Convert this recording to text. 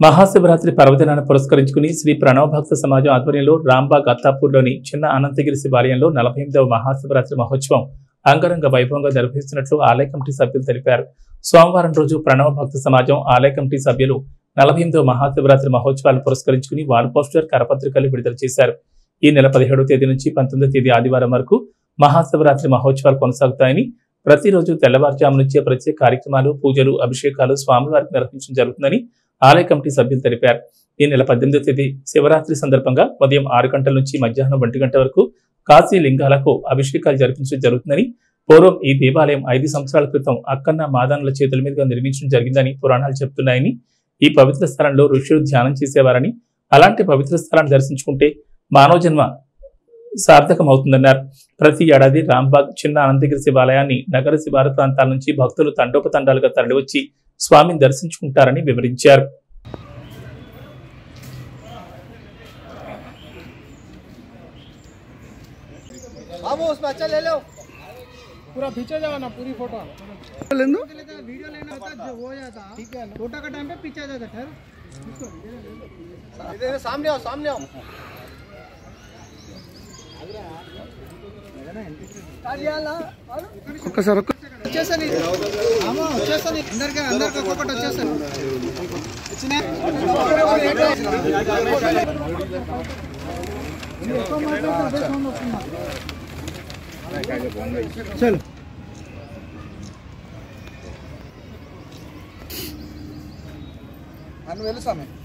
మహాశివరాత్రి పర్వదినాన్ని పురస్కరించుకుని శ్రీ ప్రణవ భక్త సమాజం ఆధ్వర్యంలో రాంబాగ్ అత్తాపూర్లోని చిన్న అనంతగిరి శివాలయంలో నలభై ఎనిమిదవ మహాశివరాత్రి మహోత్సవం అంగరంగ వైభవంగా నిర్వహిస్తున్నట్లు ఆలయ కమిటీ సభ్యులు తెలిపారు సోమవారం రోజు ప్రణవ భక్త సమాజం ఆలయ కమిటీ సభ్యులు నలభై ఎనిమిదవ మహాశివరాత్రి మహోత్సవాలు పురస్కరించుకుని వాల్ పోస్టర్ కరపత్రికలు విడుదల చేశారు ఈ నెల పదిహేడవ తేదీ నుంచి పంతొమ్మిదవ తేదీ ఆదివారం వరకు మహాశివరాత్రి మహోత్సవాలు కొనసాగుతాయని ప్రతిరోజు తెల్లవారుజాము నుంచే ప్రత్యేక కార్యక్రమాలు పూజలు అభిషేకాలు స్వామివారికి నిర్వహించడం జరుగుతుందని ఆలయ కమిటీ సభ్యులు తెలిపారు ఈ నెల పద్దెనిమిదవ తేదీ శివరాత్రి సందర్భంగా ఉదయం ఆరు గంటల నుంచి మధ్యాహ్నం ఒంటి గంట వరకు కాశీ లింగాలకు అభిషేకాలు జరిపించడం జరుగుతుందని పూర్వం ఈ దేవాలయం ఐదు సంవత్సరాల క్రితం అక్కన్న మాదానుల చేతుల మీదుగా నిర్మించడం జరిగిందని పురాణాలు చెప్తున్నాయని ఈ పవిత్ర స్థలంలో ఋషులు ధ్యానం చేసేవారని అలాంటి పవిత్ర స్థలాన్ని దర్శించుకుంటే మానవ జన్మ సార్థకమవుతుందన్నారు ప్రతి ఏడాది రాంబాగ్ చిన్న అనంతగిరి శివాలయాన్ని నగర శివారు ప్రాంతాల నుంచి భక్తులు తండోపతండాలుగా తరలివచ్చి స్వామిని దర్శించుకుంటారని వివరించారు बाबू उसमें अच्छा ले लो पूरा पीछे जाओ ना पूरी फोटो वीडियो लेना होता जो हो जाता ठीक है फोटो का टाइम पे पीछे आ जाता ठहर इधर सामने आओ सामने आओ ఒక్కసారి ఒక్క వచ్చేసరి ఆమా వచ్చేసరి అందరికి అందరికి ఒక్కొక్కటి వచ్చేసరి చల్ అన్ను వెళ్ళు స్వామి